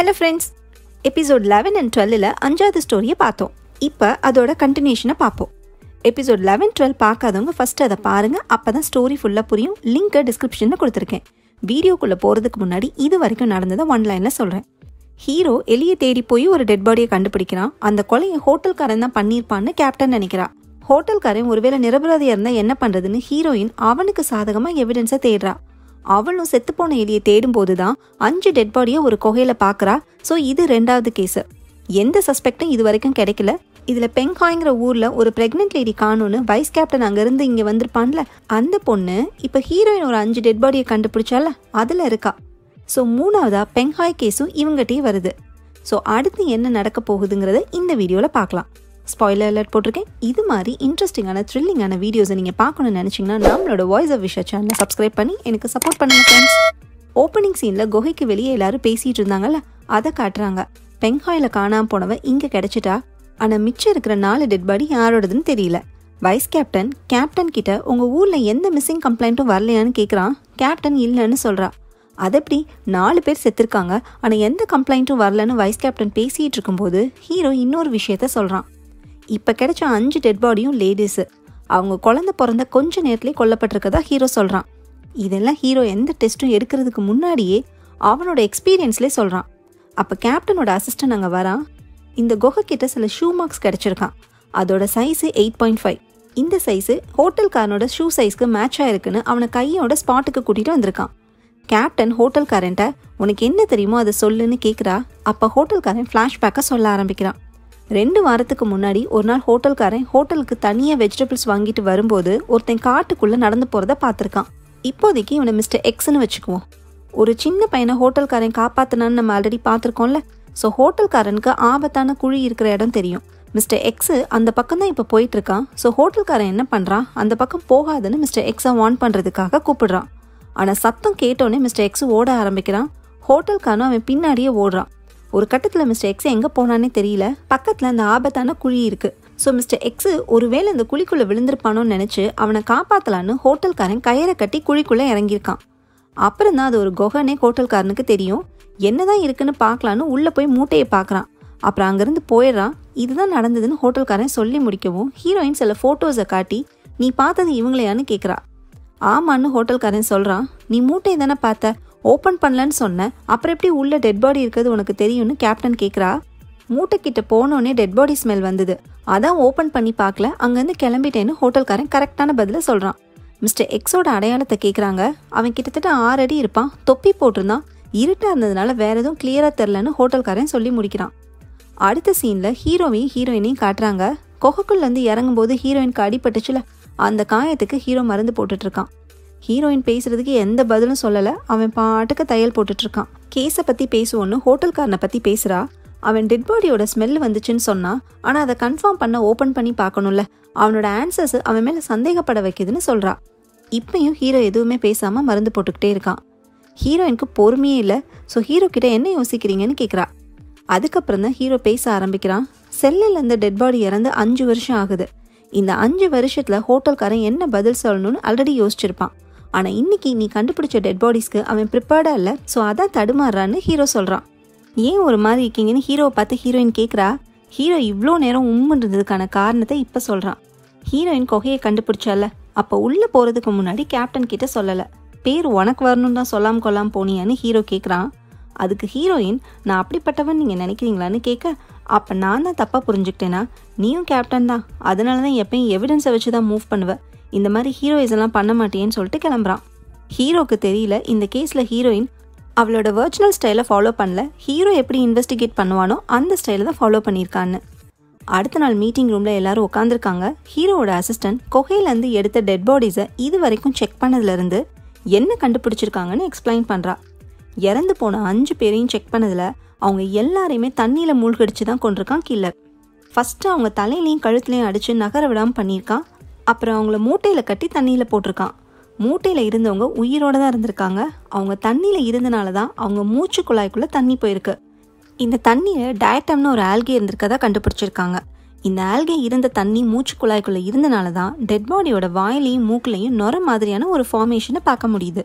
hello friends episode eleven and டுவெல்லில் அஞ்சாவது ஸ்டோரியை பார்த்தோம் இப்போ அதோட கண்டினியூஷனை பார்ப்போம் எபிசோட் லெவன் டுவெல் பார்க்காதவங்க ஃபஸ்ட்டு அதை பாருங்கள் அப்போ தான் ஸ்டோரி ஃபுல்லாக புரியும் லிங்க்கை டிஸ்கிரிப்ஷனில் கொடுத்துருக்கேன் வீடியோக்குள்ளே போகிறதுக்கு முன்னாடி இது வரைக்கும் நடந்ததை ஒன் லைனில் சொல்கிறேன் ஹீரோ எலியை தேடி போய் ஒரு டெட் பாடியை கண்டுபிடிக்கிறான் அந்த கொலையை ஹோட்டல்காரன் தான் பண்ணியிருப்பான்னு கேப்டன் நினைக்கிறா ஹோட்டல்காரன் ஒருவேளை நிரபராதியாக இருந்தால் என்ன பண்ணுறதுன்னு ஹீரோயின் அவனுக்கு சாதகமாக எவிடன்ஸை தேடுறா அவளும் செத்துப்போன எலியை தேடும்போது தான் அஞ்சு டெட் பாடியை ஒரு குகையில பார்க்கறா ஸோ இது ரெண்டாவது கேஸு எந்த சஸ்பெக்டும் இது வரைக்கும் கிடைக்கல இதுல பெங்காய்ங்கிற ஊர்ல ஒரு பிரெக்னென்ட் லேடி காணும்னு வைஸ் கேப்டன் அங்கிருந்து இங்க வந்திருப்பான்ல அந்த பொண்ணு இப்ப ஹீரோயின் ஒரு அஞ்சு டெட் பாடியை கண்டுபிடிச்சால அதுல இருக்கா ஸோ மூணாவதா பெங்காய் கேஸும் இவங்ககிட்டயே வருது ஸோ அடுத்து என்ன நடக்க போகுதுங்கிறத இந்த வீடியோவில் பார்க்கலாம் ஸ்பாய்லர் அலர்ட் போட்டிருக்கேன் இது மாதிரி இன்ட்ரெஸ்டிங்கான த்ரில்லிங்கான வீடியோஸை நீங்கள் பார்க்கணும்னு நினச்சிங்கன்னா நம்மளோட வாய்ஸ் ஆஃப் விஷா சேனலை சப்ஸ்கிரைப் பண்ணி எனக்கு சப்போர்ட் பண்ணுங்க ஃப்ரெண்ட்ஸ் ஓப்பனிங் சீனில் குகைக்கு வெளியே எல்லாரும் பேசிகிட்டு இருந்தாங்கல்ல அதை காட்டுறாங்க பெங்காயில் காணாம போனவ இங்கே கிடைச்சிட்டா ஆனால் மிச்சம் இருக்கிற நாலு டெட் பாடி யாரோடதுன்னு தெரியல வைஸ் கேப்டன் கேப்டன் கிட்ட உங்கள் ஊரில் எந்த மிஸ்ஸிங் கம்ப்ளைண்ட்டும் வரலையான்னு கேட்குறான் கேப்டன் இல்லைன்னு சொல்கிறா அதெப்படி நாலு பேர் செத்துருக்காங்க ஆனால் எந்த கம்ப்ளைண்ட்டும் வரலன்னு வைஸ் கேப்டன் பேசிகிட்டு இருக்கும்போது ஹீரோ இன்னொரு விஷயத்த சொல்கிறான் இப்போ கிடைச்ச அஞ்சு டெட் பாடியும் லேடிஸு அவங்க குழந்தை பிறந்த கொஞ்ச நேரத்துலேயே கொல்லப்பட்டிருக்கதா ஹீரோ சொல்கிறான் இதெல்லாம் ஹீரோ எந்த டெஸ்ட்டும் எடுக்கிறதுக்கு முன்னாடியே அவனோட எக்ஸ்பீரியன்ஸ்லேயே சொல்கிறான் அப்போ கேப்டனோட அசிஸ்டன்ட் அங்கே வரான் இந்த குகை கிட்ட சில ஷூ மார்க்ஸ் கிடச்சிருக்கான் அதோட சைஸு எயிட் பாயிண்ட் ஃபைவ் இந்த சைஸு ஹோட்டல்காரனோட ஷூ சைஸ்க்கு மேட்ச் ஆயிருக்குன்னு அவனை கையோட ஸ்பாட்டுக்கு கூட்டிகிட்டு வந்திருக்கான் கேப்டன் ஹோட்டல்காரன்ட்ட உனக்கு என்ன தெரியுமோ அதை சொல்லுன்னு கேட்குறா அப்போ ஹோட்டல்காரன் ஃப்ளாஷ்பேக்கை சொல்ல ஆரம்பிக்கிறான் ரெண்டு வாரத்துக்கு முன்னாடி ஒரு நாள் ஹோட்டல்காரன் ஹோட்டலுக்கு தனியாக வெஜிடபிள்ஸ் வாங்கிட்டு வரும்போது ஒருத்தன் காட்டுக்குள்ளே நடந்து போகிறத பார்த்துருக்கான் இப்போதைக்கு இவனை மிஸ்டர் எக்ஸ்னு வச்சுக்குவோம் ஒரு சின்ன பையனை ஹோட்டல்காரன் காப்பாத்தினான்னு நம்ம ஆல்ரெடி பார்த்துருக்கோம்ல ஸோ ஹோட்டல்காரனுக்கு ஆபத்தான குழி இருக்கிற இடம் தெரியும் மிஸ்டர் எக்ஸு அந்த பக்கம் தான் இப்போ போயிட்டு இருக்கான் ஸோ ஹோட்டல்காரன் என்ன பண்ணுறான் அந்த பக்கம் போகாதுன்னு மிஸ்டர் எக்ஸை வார்ன் பண்ணுறதுக்காக கூப்பிடுறான் ஆனால் சத்தம் கேட்டோன்னே மிஸ்டர் எக்ஸ் ஓட ஆரம்பிக்கிறான் ஹோட்டல்காரனும் அவன் பின்னாடியே ஓடுறான் ஒரு கட்டத்தில் மிஸ்டர் எக்ஸ் எங்கே போனானே தெரியல பக்கத்தில் அந்த ஆபத்தான குழி இருக்கு ஸோ மிஸ்டர் எக்ஸு ஒருவேளை அந்த குழிக்குள்ளே விழுந்திருப்பானோன்னு நினச்சி அவனை காப்பாற்றலான்னு ஹோட்டல்காரன் கயிறை கட்டி குழிக்குள்ளே இறங்கியிருக்கான் அப்புறம் தான் அது ஒரு குகைனே ஹோட்டல்காரனுக்கு தெரியும் என்னதான் இருக்குன்னு பார்க்கலான்னு உள்ளே போய் மூட்டையை பார்க்குறான் அப்புறம் அங்கேருந்து போயிடுறான் இதுதான் நடந்ததுன்னு ஹோட்டல்காரன் சொல்லி முடிக்கவும் ஹீரோயின் சில ஃபோட்டோஸை காட்டி நீ பார்த்தது இவங்களையான்னு கேட்குறா ஆமான்னு ஹோட்டல்காரன் சொல்கிறான் நீ மூட்டையை தானே பார்த்த ஓப்பன் பண்ணலன்னு சொன்னேன் அப்புறம் எப்படி உள்ள டெட் பாடி இருக்கிறது உனக்கு தெரியும்னு கேப்டன் கேட்குறா மூட்டைக்கிட்ட போனோடனே டெட் பாடி ஸ்மெல் வந்தது அதான் ஓப்பன் பண்ணி பார்க்கல அங்கேருந்து கிளம்பிட்டேன்னு ஹோட்டல்காரன் கரெக்டான பதிலை சொல்கிறான் மிஸ்டர் எக்ஸோட அடையாளத்தை கேட்குறாங்க அவன் கிட்டத்தட்ட ஆறு அடி இருப்பான் தொப்பி போட்டிருந்தான் இருட்டாக இருந்ததுனால வேற எதுவும் கிளியராக தெரிலன்னு ஹோட்டல்காரன் சொல்லி முடிக்கிறான் அடுத்த சீனில் ஹீரோவையும் ஹீரோயினையும் காட்டுறாங்க குகைக்குள்ளேருந்து இறங்கும்போது ஹீரோயினுக்கு அடிபட்டுச்சுல அந்த காயத்துக்கு ஹீரோ மருந்து போட்டுட்டு இருக்கான் ஹீரோயின் பேசுறதுக்கு எந்த பதிலும் சொல்லலை அவன் பாட்டுக்கு தையல் போட்டுட்டு இருக்கான் கேஸை பற்றி பேசுவோன்னு ஹோட்டல்காரனை பற்றி பேசுகிறா அவன் டெட் பாடியோட ஸ்மெல் வந்துச்சுன்னு சொன்னா ஆனால் அதை கன்ஃபார்ம் பண்ண ஓப்பன் பண்ணி பார்க்கணும்ல அவனோட ஆன்சர்ஸ் அவன் மேலே சந்தேகப்பட வைக்குதுன்னு சொல்கிறா இப்பயும் ஹீரோ எதுவுமே பேசாமல் மருந்து போட்டுக்கிட்டே இருக்கான் ஹீரோயினுக்கு பொறுமையே இல்லை ஸோ ஹீரோ கிட்ட என்ன யோசிக்கிறீங்கன்னு கேட்குறா அதுக்கப்புறம் தான் ஹீரோ பேச ஆரம்பிக்கிறான் செல்லில் இருந்த டெட் பாடி இறந்து அஞ்சு வருஷம் ஆகுது இந்த அஞ்சு வருஷத்துல ஹோட்டல்காரன் என்ன பதில் சொல்லணும்னு ஆல்ரெடி யோசிச்சிருப்பான் ஆனா இன்னைக்கு நீ கண்டுபிடிச்ச டெட் பாடிஸ்க்கு அவன் ப்ரிப்பேர்டா இல்ல ஸோ அதான் தடுமாறுறான்னு ஹீரோ சொல்றான் ஏன் ஒரு மாதிரி இருக்கீங்கன்னு ஹீரோவை பார்த்து ஹீரோயின் கேட்குறா ஹீரோ இவ்வளோ நேரம் உம்முன்னு இருந்ததுக்கான காரணத்தை இப்போ சொல்றான் ஹீரோயின் கொகையை கண்டுபிடிச்சால அப்போ உள்ள போறதுக்கு முன்னாடி கேப்டன் கிட்ட சொல்லல பேர் உனக்கு வரணும் தான் சொல்லாம கொள்ளாம போனியான்னு ஹீரோ கேட்குறான் அதுக்கு ஹீரோயின் நான் அப்படிப்பட்டவன் நீங்க நினைக்கிறீங்களான்னு கேட்க அப்போ நான் தான் தப்பாக புரிஞ்சுக்கிட்டேனா நீயும் கேப்டன் தான் அதனால தான் எப்பயும் எவிடன்ஸை வச்சு தான் மூவ் பண்ணுவ இந்த மாதிரி ஹீரோயிஸ் எல்லாம் பண்ண மாட்டேன்னு சொல்லிட்டு கிளம்புறான் ஹீரோக்கு தெரியல இந்த கேஸில் ஹீரோயின் அவளோட ஒரிஜினல் ஸ்டைலை ஃபாலோ பண்ணல ஹீரோ எப்படி இன்வெஸ்டிகேட் பண்ணுவானோ அந்த ஸ்டைலை தான் ஃபாலோ பண்ணியிருக்கான்னு அடுத்த நாள் மீட்டிங் ரூமில் எல்லாரும் உட்காந்துருக்காங்க ஹீரோவோட அசிஸ்டன்ட் கொகையிலேருந்து எடுத்த டெட் பாடிஸை இது வரைக்கும் செக் பண்ணதுலேருந்து என்ன கண்டுபிடிச்சிருக்காங்கன்னு எக்ஸ்பிளைன் பண்ணுறா இறந்து போன அஞ்சு பேரையும் செக் பண்ணதில் அவங்க எல்லாரையுமே தண்ணியில் மூழ்கடிச்சு தான் கொண்டிருக்கான் கில்லர் ஃபஸ்ட்டு அவங்க தலையிலையும் கழுத்துலையும் அடித்து நகர விடாமல் பண்ணியிருக்கான் அப்புறம் அவங்கள மூட்டையில் கட்டி தண்ணியில் போட்டிருக்கான் மூட்டையில் இருந்தவங்க உயிரோட தான் இருந்திருக்காங்க அவங்க தண்ணியில் இருந்தனால தான் அவங்க மூச்சு குழாய்க்குள்ளே தண்ணி போயிருக்கு இந்த தண்ணியில் டயட்டம்னு ஒரு ஆல்கே இருந்திருக்கதா கண்டுபிடிச்சிருக்காங்க இந்த ஆல்கே இருந்த தண்ணி மூச்சு குழாய்க்குள்ளே இருந்தனால தான் டெட் பாடியோட வாயிலையும் மூக்குலையும் நொர மாதிரியான ஒரு ஃபார்மேஷனை பார்க்க முடியுது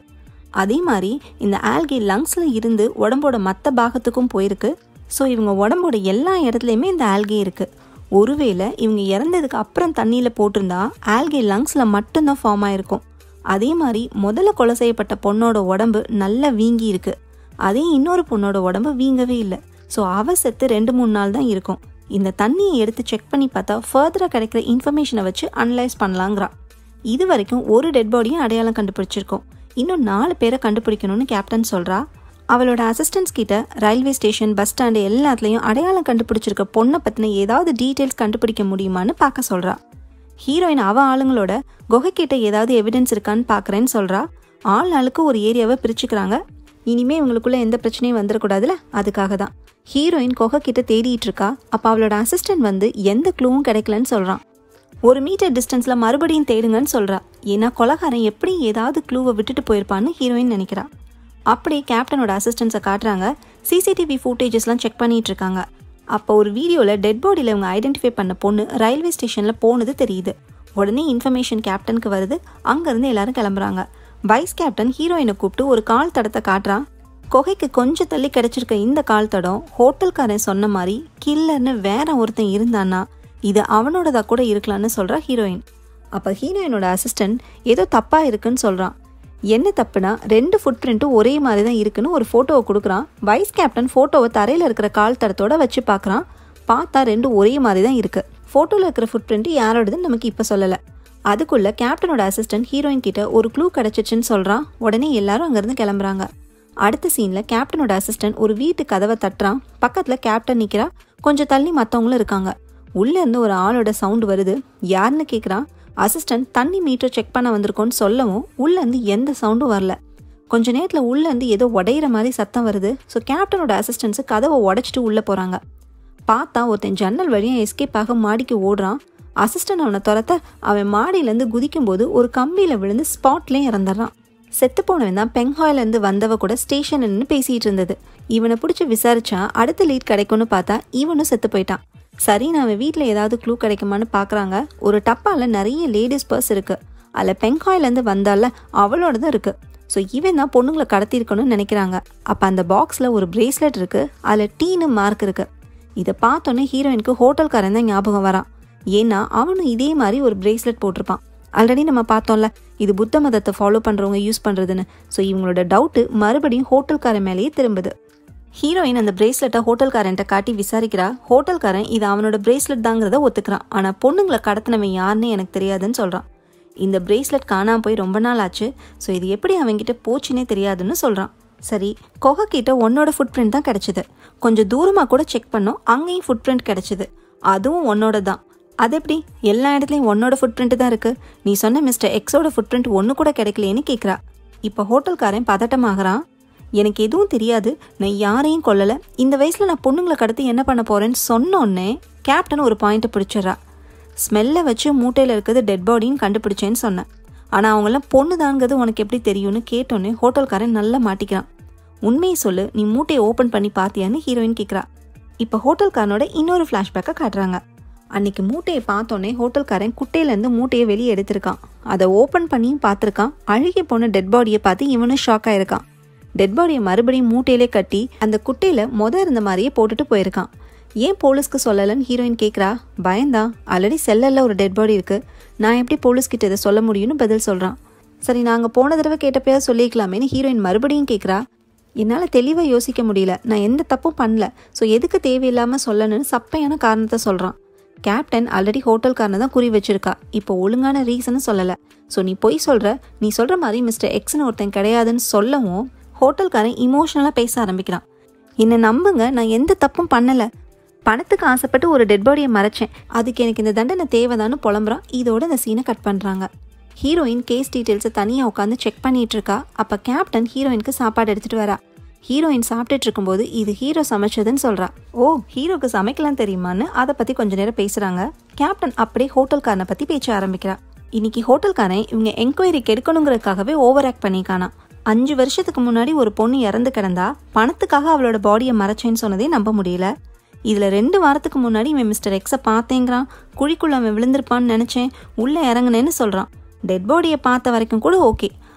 அதே மாதிரி இந்த ஆல்கே லங்ஸில் இருந்து உடம்போட மற்ற பாகத்துக்கும் போயிருக்கு ஸோ இவங்க உடம்போட எல்லா இடத்துலையுமே இந்த ஆல்கே இருக்குது ஒருவேளை இவங்க இறந்ததுக்கு அப்புறம் தண்ணியில் போட்டிருந்தா ஆல்கே லங்ஸில் மட்டும்தான் ஃபார்ம் ஆயிருக்கும் அதே மாதிரி முதல்ல கொலை செய்யப்பட்ட பொண்ணோட உடம்பு நல்லா வீங்கி இருக்கு அதே இன்னொரு பொண்ணோட உடம்பு வீங்கவே இல்லை ஸோ அவ செத்து ரெண்டு மூணு நாள் தான் இருக்கும் இந்த தண்ணியை எடுத்து செக் பண்ணி பார்த்தா ஃபர்தராக கிடைக்கிற இன்ஃபர்மேஷனை வச்சு அனலைஸ் பண்ணலாங்கிறா இது வரைக்கும் ஒரு டெட் பாடியும் அடையாளம் கண்டுபிடிச்சிருக்கோம் இன்னும் நாலு பேரை கண்டுபிடிக்கணும்னு கேப்டன் சொல்கிறா அவளோட அசிஸ்டன்ஸ் கிட்ட ரயில்வே ஸ்டேஷன் பஸ் ஸ்டாண்டு எல்லாத்துலேயும் அடையாளம் கண்டுபிடிச்சிருக்க பொண்ணை பற்றின ஏதாவது டீட்டெயில்ஸ் கண்டுபிடிக்க முடியுமான்னு பார்க்க சொல்கிறா ஹீரோயின் அவ ஆளுங்களோட குகைக்கிட்ட ஏதாவது எவிடன்ஸ் இருக்கான்னு பார்க்குறேன்னு சொல்கிறா ஆள் ஆளுக்கு ஒரு ஏரியாவை பிரிச்சுக்கிறாங்க இனிமே இவங்களுக்குள்ள எந்த பிரச்சனையும் வந்துடக்கூடாதுல அதுக்காக தான் ஹீரோயின் குகை கிட்ட தேடிட்டு இருக்கா அப்போ அவளோட அசிஸ்டன்ட் வந்து எந்த க்ளூவும் கிடைக்கலன்னு சொல்கிறான் ஒரு மீட்டர் டிஸ்டன்ஸில் மறுபடியும் தேடுங்கன்னு சொல்கிறா ஏன்னா கொலகாரன் எப்படி ஏதாவது க்ளூவை விட்டுட்டு போயிருப்பான்னு ஹீரோயின் நினைக்கிறா அப்படியே கேப்டனோட அசிஸ்டன்ஸை காட்டுறாங்க சிசிடிவி ஃபுட்டேஜஸ்லாம் செக் பண்ணிட்டு இருக்காங்க அப்போ ஒரு வீடியோவில் டெட் பாடியில் இவங்க ஐடென்டிஃபை பண்ண பொண்ணு ரயில்வே ஸ்டேஷனில் போனது தெரியுது உடனே இன்ஃபர்மேஷன் கேப்டனுக்கு வருது அங்கேருந்து எல்லாரும் கிளம்புறாங்க வைஸ் கேப்டன் ஹீரோயினை கூப்பிட்டு ஒரு கால் தடத்தை காட்டுறான் குகைக்கு கொஞ்சம் தள்ளி கிடைச்சிருக்க இந்த கால் தடம் ஹோட்டல்காரன் சொன்ன மாதிரி கில்லர்னு வேற ஒருத்தன் இருந்தான்னா இது அவனோடதா கூட இருக்கலாம்னு சொல்றா ஹீரோயின் அப்போ ஹீரோயினோட அசிஸ்டன்ட் ஏதோ தப்பா இருக்குன்னு சொல்றான் என்ன தப்புனா ரெண்டு ஃபுட் பிரிண்ட்டும் ஒரே மாதிரி தான் இருக்குன்னு ஒரு ஃபோட்டோவை கொடுக்குறான் வைஸ் கேப்டன் ஃபோட்டோவை தரையில் இருக்கிற கால் தடத்தோட வச்சு பார்க்குறான் பார்த்தா ரெண்டும் ஒரே மாதிரி தான் இருக்கு ஃபோட்டோவில் இருக்கிற ஃபுட் பிரிண்ட் யாரோடதுன்னு நமக்கு இப்போ சொல்லலை அதுக்குள்ள கேப்டனோட அசிஸ்டன்ட் ஹீரோயின் கிட்ட ஒரு க்ளூ கிடைச்சிச்சுன்னு சொல்றான் உடனே எல்லாரும் அங்கேருந்து கிளம்புறாங்க அடுத்த சீன்ல கேப்டனோட அசிஸ்டன்ட் ஒரு வீட்டு கதவை தட்டுறான் பக்கத்துல கேப்டன் நிக்கிறா கொஞ்சம் தள்ளி மற்றவங்களும் இருக்காங்க உள்ள இருந்து ஒரு ஆளோட சவுண்ட் வருது யாருன்னு கேட்குறான் அசிஸ்டன்ட் தண்ணி மீட்டர் செக் பண்ண வந்திருக்கோன்னு சொல்லவும் உள்ள இருந்து எந்த சவுண்டும் வரல கொஞ்ச நேரத்தில் உள்ள இருந்து ஏதோ உடையிற மாதிரி சத்தம் வருது ஸோ கேப்டனோட அசிஸ்டன்ஸ் கதவை உடைச்சிட்டு உள்ள போறாங்க பார்த்தா ஒருத்தன் ஜன்னல் வழியாக எஸ்கேப் ஆக மாடிக்கு ஓடுறான் அசிஸ்டன்ட் அவனை துரத்த அவன் மாடியிலேருந்து குதிக்கும்போது ஒரு கம்பியில் விழுந்து ஸ்பாட்லேயும் இறந்துடுறான் செத்து போனவன் தான் பெங்ஹாயிலேருந்து வந்தவ கூட ஸ்டேஷன் நின்று பேசிட்டு இருந்தது இவனை பிடிச்சி விசாரிச்சா அடுத்த லீட் கிடைக்கும்னு பார்த்தா இவனும் செத்து போயிட்டான் சரி நான் அவன் வீட்டில் ஏதாவது க்ளூ கிடைக்குமான்னு பார்க்குறாங்க ஒரு டப்பாவில் நிறைய லேடிஸ் பர்ஸ் இருக்கு அதில் பெங்காயிலேருந்து வந்தால அவளோட தான் இருக்கு ஸோ இவன் தான் பொண்ணுங்களை கடத்திருக்கணும்னு நினைக்கிறாங்க அப்போ அந்த பாக்ஸில் ஒரு பிரேஸ்லெட் இருக்கு அதில் டீனு மார்க் இருக்கு இதை பார்த்தோன்னே ஹீரோயினுக்கு ஹோட்டல்காரன் தான் ஞாபகம் வரான் ஏன்னா அவனும் இதே மாதிரி ஒரு பிரேஸ்லெட் போட்டிருப்பான் ஆல்ரெடி நம்ம பார்த்தோம்ல இது புத்த மதத்தை ஃபாலோ பண்ணுறவங்க யூஸ் பண்ணுறதுன்னு ஸோ இவங்களோட டவுட்டு மறுபடியும் ஹோட்டல்காரன் மேலேயே திரும்புது ஹீரோயின் அந்த பிரேஸ்லெட்டை ஹோட்டல்காரன்ட்ட காட்டி விசாரிக்கிறா ஹோட்டல்காரன் இது அவனோட பிரேஸ்லெட் தாங்கிறத ஒத்துக்கிறான் ஆனால் பொண்ணுங்களை கடத்தினவன் யாருன்னு எனக்கு தெரியாதுன்னு சொல்கிறான் இந்த பிரேஸ்லெட் காணாம போய் ரொம்ப நாள் ஆச்சு ஸோ இது எப்படி அவன்கிட்ட போச்சுன்னே தெரியாதுன்னு சொல்கிறான் சரி கொகை கிட்ட உன்னோட ஃபுட் பிரிண்ட் தான் கிடைச்சிது கொஞ்சம் தூரமாக கூட செக் பண்ணோம் அங்கேயும் ஃபுட் பிரிண்ட் கிடைச்சிது அதுவும் உன்னோட தான் அது எப்படி எல்லா இடத்துலையும் உன்னோட ஃபுட் பிரிண்ட் தான் இருக்கு நீ சொன்ன மிஸ்டர் எக்ஸோட ஃபுட் பிரிண்ட் ஒன்று கூட கிடைக்கலையேன்னு கேட்குறா இப்போ ஹோட்டல்காரன் பதட்டமாகறான் எனக்கு எதுவும் தெரியாது நான் யாரையும் கொல்லலை இந்த வயசில் நான் பொண்ணுங்களை கடத்தி என்ன பண்ண போறேன்னு சொன்னோன்னே கேப்டன் ஒரு பாயிண்ட்டை பிடிச்சிடுறா ஸ்மெல்லை வச்சு மூட்டையில் இருக்கிறது டெட் பாடின்னு கண்டுபிடிச்சேன்னு சொன்னேன் ஆனால் அவங்களாம் பொண்ணு தாங்கிறது உனக்கு எப்படி தெரியும்னு கேட்டோன்னே ஹோட்டல்காரன் நல்லா மாட்டிக்கிறான் உண்மையை சொல்லு நீ மூட்டையை ஓப்பன் பண்ணி பார்த்தியான்னு ஹீரோயின் கேட்குறா இப்போ ஹோட்டல்காரனோட இன்னொரு ஃப்ளாஷ்பேக்கை காட்டுறாங்க அன்னைக்கு மூட்டையை பார்த்தோன்னே ஹோட்டல்காரன் குட்டையிலேருந்து மூட்டையை வெளியே எடுத்திருக்கான் அதை ஓப்பன் பண்ணியும் பார்த்துருக்கான் அழுகி போன டெட் பாடியை பார்த்து இவனும் ஷாக் ஆயிருக்கான் டெட் பாடியை மறுபடியும் மூட்டையிலே கட்டி அந்த குட்டையில முத இருந்த மாதிரியே போட்டுட்டு போயிருக்கான் ஏன் போலீஸ்க்கு சொல்லலைன்னு ஹீரோயின் கேட்குறா பயந்தான் ஆல்ரெடி செல்லல்ல ஒரு டெட் பாடி இருக்கு நான் எப்படி போலீஸ்கிட்ட இதை சொல்ல முடியும்னு பதில் சொல்கிறான் சரி நாங்கள் போன தடவை கேட்டப்பையா சொல்லிக்கலாமேன்னு ஹீரோயின் மறுபடியும் கேட்குறா என்னால் தெளிவாக யோசிக்க முடியல நான் எந்த தப்பும் பண்ணல ஸோ எதுக்கு தேவையில்லாமல் சொல்லணும்னு சப்பையான காரணத்தை சொல்கிறான் கேப்டன் ஆல்ரெடி ஹோட்டல்காரனை தான் குறி வச்சிருக்கா இப்போ ஒழுங்கான ரீசனும் சொல்லலை ஸோ நீ பொய் சொல்கிற நீ சொல்கிற மாதிரி மிஸ்டர் எக்ஸ்னு ஒருத்தன் கிடையாதுன்னு சொல்லவும் ஹோட்டல்காரன் இமோஷனலாக பேச ஆரம்பிக்கிறான் என்னை நம்புங்க நான் எந்த தப்பும் பண்ணலை பணத்துக்கு ஆசைப்பட்டு ஒரு டெட் பாடியை மறைச்சேன் அதுக்கு எனக்கு இந்த தண்டனை தேவைதான்னு புலம்புறான் இதோட இந்த சீனை கட் பண்ணுறாங்க ஹீரோயின் கேஸ் டீட்டெயில்ஸை தனியாக உட்காந்து செக் பண்ணிட்டு இருக்கா அப்போ கேப்டன் ஹீரோயினுக்கு சாப்பாடு எடுத்துகிட்டு வரா ஹீரோயின் சாப்பிட்டுட்டு இருக்கும்போது இது ஹீரோ சமைச்சதுன்னு சொல்றா ஓ ஹீரோக்கு சமைக்கலாம் தெரியுமான்னு அதை பத்தி கொஞ்ச நேரம் பேசுறாங்க கேப்டன் அப்படியே ஹோட்டல்காரனை பத்தி பேச்ச ஆரம்பிக்கிறா இன்னைக்கு ஹோட்டல்காரன் இவங்க என்கொயரி கெடுக்கணுங்கிறதுக்காகவே ஓவர் ஆக்ட் பண்ணிக்கானா அஞ்சு வருஷத்துக்கு முன்னாடி ஒரு பொண்ணு இறந்து கிடந்தா பணத்துக்காக அவளோட பாடியை மறைச்சேன்னு சொன்னதே நம்ப முடியல இதுல ரெண்டு வாரத்துக்கு முன்னாடி இவன் மிஸ்டர் எக்ஸை பார்த்தேங்கிறான் குழிக்குள்ள அவன் விழுந்திருப்பான்னு நினைச்சேன் உள்ள இறங்குனேன்னு சொல்றான் டெட் பாடியை பார்த்த வரைக்கும் கூட ஓகே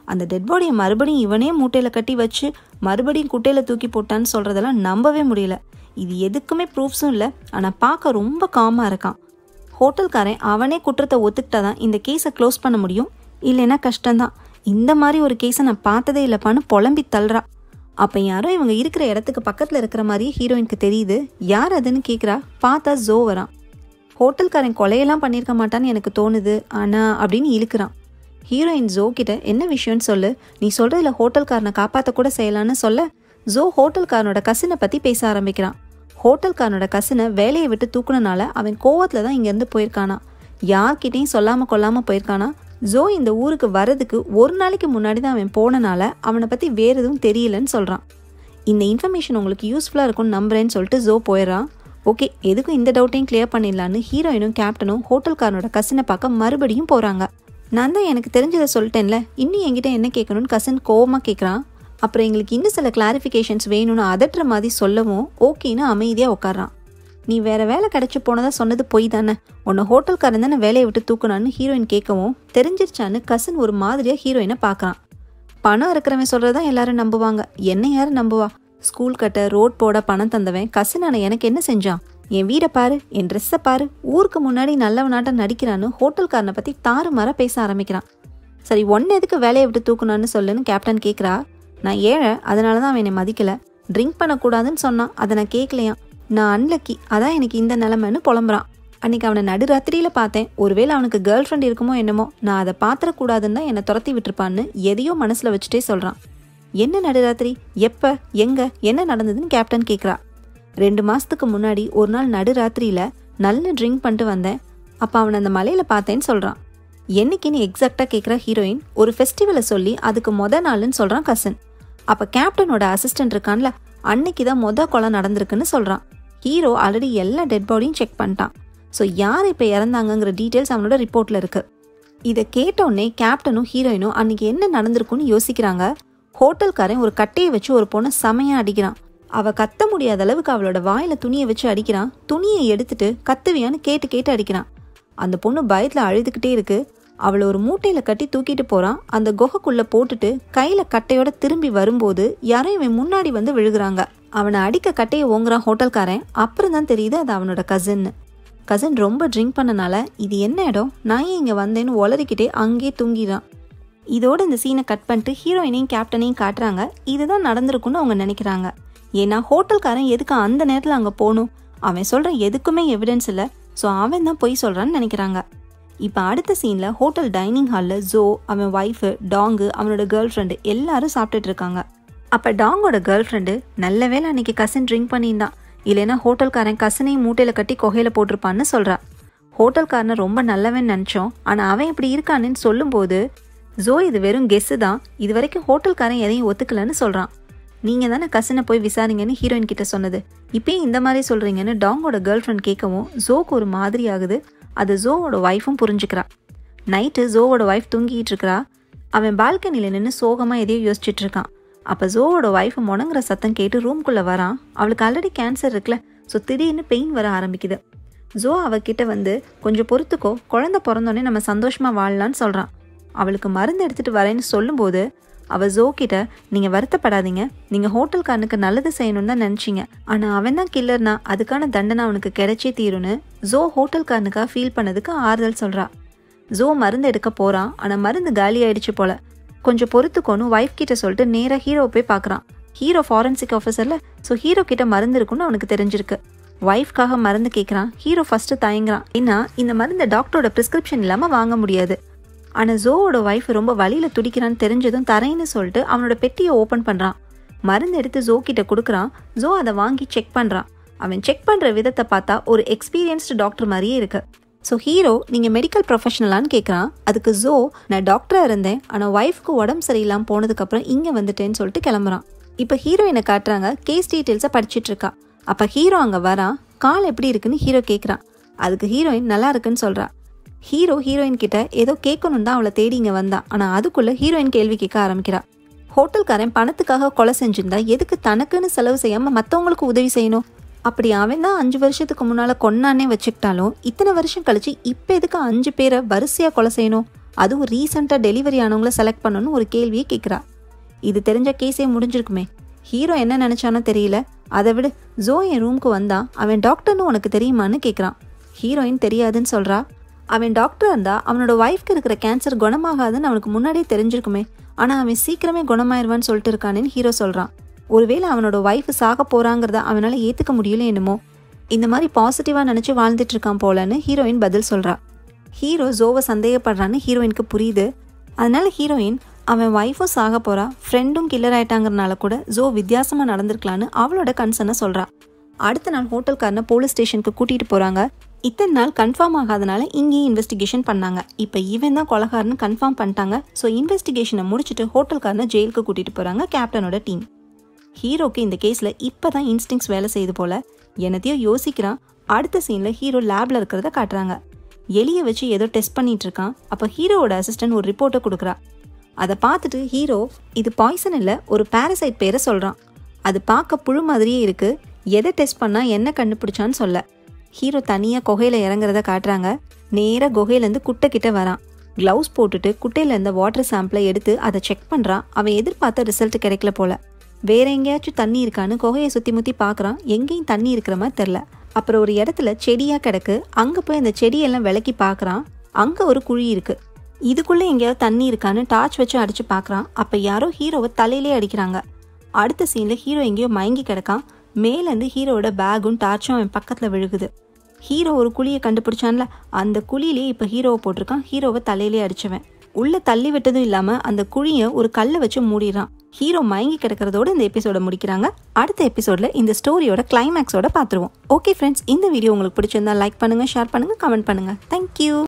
அந்த டெட் பாடியை மறுபடியும் இவனே மூட்டையில் கட்டி வச்சு மறுபடியும் குட்டையில் தூக்கி போட்டான்னு சொல்கிறதெல்லாம் நம்பவே முடியல இது எதுக்குமே ப்ரூஃப்ஸும் இல்லை ஆனால் பார்க்க ரொம்ப காமாக இருக்கான் ஹோட்டல்காரன் அவனே குற்றத்தை ஒத்துக்கிட்டா தான் இந்த கேஸை க்ளோஸ் பண்ண முடியும் இல்லைன்னா கஷ்டம்தான் இந்த மாதிரி ஒரு கேஸை நான் பார்த்ததே இல்லைப்பான்னு புலம்பி தள்ளுறா அப்போ யாரோ இவங்க இருக்கிற இடத்துக்கு பக்கத்தில் இருக்கிற மாதிரியே ஹீரோயினுக்கு தெரியுது யார் அதுன்னு கேட்குறா பார்த்தா ஜோ வரான் ஹோட்டல்காரன் கொலையெல்லாம் பண்ணியிருக்க மாட்டான்னு எனக்கு தோணுது ஆனால் அப்படின்னு இழுக்கிறான் ஹீரோயின் ஜோ கிட்ட என்ன விஷயம்னு சொல்லு நீ சொல்கிறதுல ஹோட்டல்காரனை காப்பாற்ற கூட செய்யலான்னு சொல்ல ஜோ ஹோட்டல்காரனோட கசினை பற்றி பேச ஆரம்பிக்கிறான் ஹோட்டல்காரனோட கசினை வேலையை விட்டு தூக்குனனால அவன் கோவத்தில் தான் இங்கேருந்து போயிருக்கானா யார்கிட்டையும் சொல்லாமல் கொல்லாமல் போயிருக்கானா ஜோ இந்த ஊருக்கு வரதுக்கு ஒரு நாளைக்கு முன்னாடி தான் அவன் போனனால அவனை பற்றி வேறு எதுவும் தெரியலன்னு சொல்கிறான் இந்த இன்ஃபர்மேஷன் உங்களுக்கு யூஸ்ஃபுல்லாக இருக்கும்னு நம்புறேன்னு சொல்லிட்டு ஜோ போயிடறான் ஓகே எதுக்கும் இந்த டவுட்டையும் கிளியர் பண்ணிடலான்னு ஹீரோயினும் கேப்டனும் ஹோட்டல்காரனோட கசினை பார்க்க மறுபடியும் போகிறாங்க நான் தான் எனக்கு தெரிஞ்சதை சொல்லிட்டேன்ல இன்னும் என்கிட்ட என்ன கேட்கணும்னு கசின் கோவமாக கேட்குறான் அப்புறம் எங்களுக்கு இன்னும் சில கிளாரிஃபிகேஷன்ஸ் வேணும்னு அதட்டுற மாதிரி சொல்லவும் ஓகேன்னு அமைதியாக உட்காரான் நீ வேற வேலை கிடைச்சி போனதா சொன்னது பொய் தானே உன்னை ஹோட்டல்காரன் தானே வேலையை விட்டு தூக்குனான்னு ஹீரோயின் கேட்கவும் தெரிஞ்சிருச்சான்னு கசின் ஒரு மாதிரியாக ஹீரோயினை பார்க்குறான் பணம் இருக்கிறவன் சொல்கிறதா எல்லாரும் நம்புவாங்க என்ன யாரும் நம்புவா ஸ்கூல் கட்ட ரோட் போட பணம் தந்தவன் கசினான எனக்கு என்ன செஞ்சான் என் வீடை பாரு என் ட்ரெஸ்ஸை பாரு ஊருக்கு முன்னாடி நல்லவனாட்டம் நடிக்கிறான்னு ஹோட்டல்காரனை பற்றி தாறுமாற பேச ஆரம்பிக்கிறான் சரி ஒன்று எதுக்கு வேலையை விட்டு தூக்குனான்னு சொல்லுன்னு கேப்டன் கேட்குறா நான் ஏழை அதனால தான் அவன் என்னை மதிக்கல ட்ரிங்க் பண்ணக்கூடாதுன்னு சொன்னான் அதை நான் கேட்கலையாம் நான் அன்லக்கி அதான் எனக்கு இந்த நிலமைன்னு புலம்புறான் அன்னைக்கு அவனை நடுராத்திரியில் பார்த்தேன் ஒருவேளை அவனுக்கு கேர்ள் ஃப்ரெண்ட் இருக்குமோ என்னமோ நான் அதை பாத்திரக்கூடாதுன்னு தான் என்னை துரத்தி விட்டுருப்பான்னு எதையோ மனசில் வச்சுட்டே சொல்கிறான் என்ன நடுராத்திரி எப்போ எங்கே என்ன நடந்ததுன்னு கேப்டன் கேட்குறா ரெண்டு மாதத்துக்கு முன்னாடி ஒரு நாள் நடுராத்திரியில் நல்ல ட்ரிங்க் பண்ணிட்டு வந்தேன் அப்போ அவனை அந்த மலையில் பார்த்தேன்னு சொல்கிறான் என்னைக்குன்னு எக்ஸாக்டாக கேட்குற ஹீரோயின் ஒரு ஃபெஸ்டிவலை சொல்லி அதுக்கு மொத நாள்னு சொல்கிறான் கசன் அப்போ கேப்டனோட அசிஸ்டன்ட் இருக்கான்ல அன்னைக்கு தான் மொத கொலை நடந்திருக்குன்னு சொல்கிறான் ஹீரோ ஆல்ரெடி எல்லா டெட் பாடியும் செக் பண்ணிட்டான் ஸோ யார் இப்போ இறந்தாங்கங்கிற டீட்டெயில்ஸ் அவனோட ரிப்போர்ட்டில் இருக்குது இதை கேட்டோடனே கேப்டனும் ஹீரோயினும் அன்னைக்கு என்ன நடந்திருக்குன்னு யோசிக்கிறாங்க ஹோட்டல்காரன் ஒரு கட்டையை வச்சு ஒரு பொண்ணை செமையாக அடிக்கிறான் அவ கத்த முடியாத அளவுக்கு அவளோட வாயில துணியை வச்சு அடிக்கிறான் துணியை எடுத்துட்டு கத்துவியான்னு கேட்டு கேட்டு அடிக்கிறான் அந்த பொண்ணு பயத்துல அழுதுகிட்டே இருக்கு அவளை ஒரு மூட்டையில கட்டி தூக்கிட்டு போறான் அந்த குகைக்குள்ள போட்டுட்டு கையில கட்டையோட திரும்பி வரும்போது யாரும் இவன் முன்னாடி வந்து விழுகுறாங்க அவனை அடிக்க கட்டையை ஓங்குறான் ஹோட்டல்காரன் அப்புறம் தான் தெரியுது அது அவனோட கசின்னு கசின் ரொம்ப ட்ரிங்க் பண்ணனால இது என்ன இடம் நான் ஏன் இங்கே வந்தேன்னு ஒளறிக்கிட்டே அங்கேயே தூங்கிடுறான் இதோட இந்த சீனை கட் பண்ணிட்டு ஹீரோயினையும் கேப்டனையும் காட்டுறாங்க இதுதான் நடந்திருக்குன்னு அவங்க நினைக்கிறாங்க ஏன்னா ஹோட்டல்காரன் எதுக்கு அந்த நேரத்தில் அங்கே போகணும் அவன் சொல்கிற எதுக்குமே எவிடன்ஸ் இல்லை ஸோ அவன் தான் பொய் சொல்கிறான்னு நினைக்கிறாங்க இப்போ அடுத்த சீனில் ஹோட்டல் டைனிங் ஹாலில் ஜோ அவன் ஒய்ஃபு டாங்கு அவனோட கேர்ள் ஃப்ரெண்டு எல்லாரும் சாப்பிட்டுட்டு இருக்காங்க அப்போ டாங்கோட கேர்ள் ஃப்ரெண்டு நல்ல வேளை அன்னைக்கு கசின் ட்ரிங்க் பண்ணியிருந்தான் இல்லைன்னா ஹோட்டல்காரன் கசினையும் மூட்டையில் கட்டி கொகையில் போட்டிருப்பான்னு சொல்கிறா ஹோட்டல்காரனை ரொம்ப நல்லவன் நினச்சோம் ஆனால் அவன் இப்படி இருக்கானுன்னு சொல்லும்போது ஜோ இது வெறும் கெஸ்ஸு தான் இது வரைக்கும் ஹோட்டல்காரன் எதையும் ஒத்துக்கலன்னு சொல்கிறான் நீங்கள் தானே கசினை போய் விசாரிங்கன்னு ஹீரோயின் கிட்ட சொன்னது இப்பயும் இந்த மாதிரி சொல்கிறீங்கன்னு டாங்கோட கேர்ள் ஃப்ரெண்ட் கேட்கவும் ஜோக்கு ஒரு மாதிரி ஆகுது அது ஜோவோட ஒய்ஃபும் புரிஞ்சுக்கிறா நைட்டு ஜோவோட ஒய்ஃப் தூங்கிட்டு இருக்கறா அவன் பால்கனியில் நின்று சோகமாக எதையோ யோசிச்சுட்டு இருக்கான் அப்போ ஜோவோட ஒய்ஃப் முணங்குற சத்தம் கேட்டு ரூம்குள்ளே வரான் அவளுக்கு ஆல்ரெடி கேன்சர் இருக்குல்ல ஸோ திடீர்னு பெயின் வர ஆரம்பிக்குது ஜோ அவகிட்ட வந்து கொஞ்சம் பொறுத்துக்கோ குழந்தை பிறந்தோடனே நம்ம சந்தோஷமாக வாழலான்னு சொல்கிறான் அவளுக்கு மருந்து எடுத்துகிட்டு வரேன்னு சொல்லும்போது அவள் ஜோ கிட்ட நீங்கள் வருத்தப்படாதீங்க நீங்கள் ஹோட்டல்காரனுக்கு நல்லது செய்யணும்னு தான் நினச்சிங்க ஆனால் அவன் தான் கில்லர்னா அதுக்கான தண்டனை அவனுக்கு கிடைச்சே தீரும்னு ஜோ ஹோட்டல்காரனுக்காக ஃபீல் பண்ணதுக்கு ஆறுதல் சொல்கிறா ஜோ மருந்து எடுக்க போகிறான் ஆனால் மருந்து காலி ஆயிடுச்சு போல கொஞ்சம் பொறுத்துக்கோன்னு ஒய்ஃப் கிட்ட சொல்லிட்டு நேராக ஹீரோவை போய் பார்க்குறான் ஹீரோ ஃபாரன்சிக் ஆஃபீஸரில் ஸோ ஹீரோ கிட்ட மருந்து இருக்குன்னு அவனுக்கு தெரிஞ்சிருக்கு ஒய்ஃப்காக மருந்து கேட்குறான் ஹீரோ ஃபஸ்ட்டு தயங்குறான் ஏன்னா இந்த மருந்து டாக்டரோட ப்ரிஸ்கிரிப்ஷன் இல்லாமல் வாங்க முடியாது ஆனால் ஜோவோட ஒய்ஃப் ரொம்ப வழியில் துடிக்கிறான்னு தெரிஞ்சதும் தரேன்னு சொல்லிட்டு அவனோட பெட்டியை ஓப்பன் பண்ணுறான் மருந்து எடுத்து ஜோ கிட்ட கொடுக்குறான் ஜோ அதை வாங்கி செக் பண்ணுறான் அவன் செக் பண்ணுற விதத்தை பார்த்தா ஒரு எக்ஸ்பீரியன்ஸ்டு டாக்டர் மாதிரியே இருக்கு ஸோ ஹீரோ நீங்கள் மெடிக்கல் ப்ரொஃபஷனலான்னு கேட்குறான் அதுக்கு ஜோ நான் டாக்டராக இருந்தேன் ஆனால் ஒய்ஃப்க்கு உடம்பு சரியில்லாமல் போனதுக்கப்புறம் இங்கே வந்துட்டேன்னு சொல்லிட்டு கிளம்புறான் இப்போ ஹீரோயினை காட்டுறாங்க கேஸ் டீட்டெயில்ஸை படிச்சிட்டு இருக்கா அப்போ ஹீரோ அங்கே வரான் கால் எப்படி இருக்குன்னு ஹீரோ கேட்குறான் அதுக்கு ஹீரோயின் நல்லா இருக்குன்னு சொல்கிறா ஹீரோ ஹீரோயின் கிட்ட ஏதோ கேட்கணும் தான் அவளை தேடி இங்கே வந்தா ஆனால் அதுக்குள்ள ஹீரோயின் கேள்வி கேட்க ஆரம்பிக்கிறா ஹோட்டல்காரன் பணத்துக்காக கொலை செஞ்சிருந்தா எதுக்கு தனக்குன்னு செலவு செய்யாமல் மற்றவங்களுக்கு உதவி செய்யணும் அப்படி அவன் தான் அஞ்சு வருஷத்துக்கு முன்னால் கொன்னானே வச்சுக்கிட்டாலும் இத்தனை வருஷம் கழிச்சு இப்போ எதுக்கு அஞ்சு பேரை வரிசையாக கொலை செய்யணும் அதுவும் ரீசெண்டாக டெலிவரி ஆனவங்கள செலக்ட் பண்ணணும்னு ஒரு கேள்வியை கேட்குறா இது தெரிஞ்ச கேஸே முடிஞ்சிருக்குமே ஹீரோ என்ன நினச்சானோ தெரியல அதை விட ஜோ என் ரூமுக்கு வந்தான் அவன் டாக்டர்னு உனக்கு தெரியுமான்னு கேட்குறான் ஹீரோயின் தெரியாதுன்னு சொல்கிறா அவன் டாக்டர் இருந்தா அவனோட ஒய்ஃப்க்கு இருக்கிற கேன்சர் குணமாகாதுன்னு அவனுக்கு முன்னாடியே தெரிஞ்சிருக்குமே ஆனால் அவன் சீக்கிரமே குணமாயிருவான்னு சொல்லிட்டு இருக்கானேன்னு ஹீரோ சொல்கிறான் ஒருவேளை அவனோட ஒய்ஃப் சாக போகிறாங்கிறத அவனால் ஏற்றுக்க முடியல என்னமோ இந்த மாதிரி பாசிட்டிவாக நினச்சி வாழ்ந்துட்டு இருக்கான் போலன்னு ஹீரோயின் பதில் சொல்கிறா ஹீரோ ஜோவை சந்தேகப்படுறான்னு ஹீரோயினுக்கு புரியுது அதனால ஹீரோயின் அவன் ஒய்ஃபும் சாக போறா ஃப்ரெண்டும் கில்லர் ஆயிட்டாங்கிறனால கூட ஜோ வித்தியாசமா நடந்திருக்கலான்னு அவளோட கன்சர்னை சொல்றா அடுத்த நாள் ஹோட்டல்காரனை போலீஸ் ஸ்டேஷனுக்கு கூட்டிட்டு போறாங்க இத்தனை நாள் கன்ஃபார்ம் ஆகாதனால இங்கேயும் இன்வெஸ்டிகேஷன் பண்ணாங்க இப்போ இவன் தான் கொலகாரன்னு கன்ஃபார்ம் பண்ணிட்டாங்க ஸோ இன்வெஸ்டிகேஷனை முடிச்சுட்டு ஹோட்டல்காரனை ஜெயிலுக்கு கூட்டிட்டு போறாங்க கேப்டனோட டீம் ஹீரோக்கு இந்த கேஸில் இப்போ தான் இன்ஸ்டிங்ஸ் வேலை செய்யுது போல என்னத்தையோ யோசிக்கிறான் அடுத்த சீனில் ஹீரோ லேபில் இருக்கிறத காட்டுறாங்க எலியை வச்சு ஏதோ டெஸ்ட் பண்ணிட்டு இருக்கான் அப்போ ஹீரோவோட அசிஸ்டன்ட் ஒரு ரிப்போர்ட்டை கொடுக்குறா அதை பார்த்துட்டு ஹீரோ இது பாய்சன் இல்லை ஒரு பாரசைட் பேரை சொல்கிறான் அது பார்க்க புழு மாதிரியே இருக்கு எதை டெஸ்ட் பண்ணால் என்ன கண்டுபிடிச்சான்னு சொல்ல ஹீரோ தனியாக குகையில் இறங்குறத காட்டுறாங்க நேராக குகையிலேருந்து குட்டை கிட்ட வரான் க்ளவுஸ் போட்டுட்டு குட்டையில் இருந்த வாட்டர் சாம்பிளை எடுத்து அதை செக் பண்ணுறான் அவன் எதிர்பார்த்த ரிசல்ட் கிடைக்கல போல வேற எங்கேயாச்சும் தண்ணி இருக்கான்னு குகையை சுற்றி முற்றி பார்க்குறான் எங்கேயும் தண்ணி இருக்கிற மாதிரி தெரில அப்புறம் ஒரு இடத்துல செடியாக கிடக்கு அங்கே போய் அந்த செடியெல்லாம் விலக்கி பார்க்குறான் அங்கே ஒரு குழி இருக்கு இதுக்குள்ளே எங்கேயாவது தண்ணி இருக்கான்னு டார்ச் வச்சு அடிச்சு பார்க்குறான் அப்போ யாரோ ஹீரோவை தலையிலே அடிக்கிறாங்க அடுத்த சீனில் ஹீரோ எங்கேயோ மயங்கி கிடக்கான் மேலேருந்து ஹீரோவோட பேக்கும் டார்ச்சும் அவன் பக்கத்தில் விழுகுது ஹீரோ ஒரு குழியை கண்டுபிடிச்சான்ல அந்த குழியிலே இப்போ ஹீரோவை போட்டிருக்கான் ஹீரோவை தலையிலே அடிச்சவன் உள்ள தள்ளி விட்டதும் இல்லாமல் அந்த குழியை ஒரு கல்லை வச்சு மூடிடுறான் ஹீரோ மயங்கி கிடக்கிறதோட இந்த எபிசோட முடிக்கிறாங்க அடுத்த எபிசோட்ல இந்த ஸ்டோரியோட கிளைமேக்ஸோட பார்த்துருவோம் ஓகே ஃப்ரெண்ட்ஸ் இந்த வீடியோ உங்களுக்கு பிடிச்சிருந்தா லைக் பண்ணுங்க ஷேர் பண்ணுங்க கமெண்ட் பண்ணுங்க தேங்க்யூ